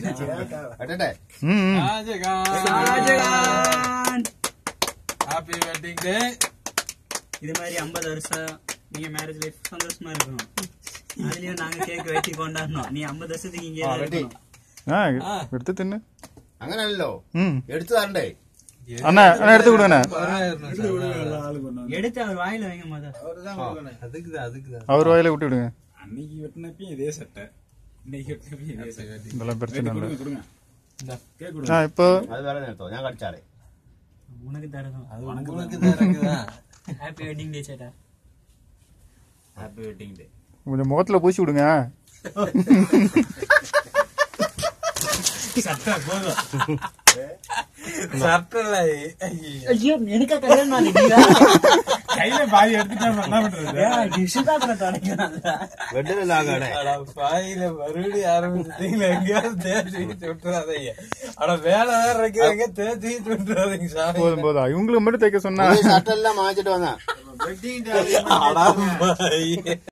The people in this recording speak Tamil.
அடடே ம் ம். ஷாஜகான் ஹாப்பி வெட்டிங் டே இது மாதிரி 50 வருஷம் நீங்க மேரேஜ் லைஃப் சந்தோஷமா இருக்கணும் அதுலயும் நாங்க கேக் வெட்டி கொண்டாடணும் நீ 50 வருஷத்துக்கு இங்கே ആ വെട്ടി ആ എടുത്ത് തിന്ന് അങ്ങനല്ലോ ഉം. എടുത്തു തരണ്ടേ അണ്ണാ അണ്ണാ എടുത്ത് കൊടുക്കണേ எடுத்து அவர் வாயில வைங்க முத அதுக்குதான் அதுக்குதான் அவர் வாயில விட்டு விடுங்க அன்னைக்கு வெட்டினப்பையும் இதே சட்டை இன்னைக்கு வெட்டினப்பையும் இதே சட்டை இதெல்லாம் பிரச்சனை இல்லை கொடுங்க கொடுங்க கேக் கொடுங்க ആ ഇപ്പൊ അത് വേറെ നേരത്തോ ഞാൻ കടിച്ചാറേ உனக்கு தரதும் அது உனக்கு தான் இருக்குதான் ஹாப்பி வெட்டிங் டே சேட்டா ഹാപ്പി വെഡിങ് ഡേ கொஞ்சம் முகத்துல பூசி விடுங்க சட்டா போதும் சட்டல ஐயோ எனக்கு கல்யாணம் பண்ணிட்டீங்க கையில பாதி எடுத்துட்டா என்ன பண்றது டிஷ்யூ தான் தொடங்கிறாங்க വെഡിലാകാടെ பாயில மறுபடியும் ஆரம்பிச்சிட்டீங்களா எங்கேயாவது தேய்ச்சி விட்டுறாதீங்க ஆனா வேலை வேற இருக்கிறவங்க தேய்ச்சி விட்டுறாதீங்க சாமி போதும் போதும் இவங்களுக்கு மட்டும் தைக்க சொன்னா ഷർട്ടെല്ലാം വാങ്ങിച്ചിട്ട് വന്നാ அடா பாய்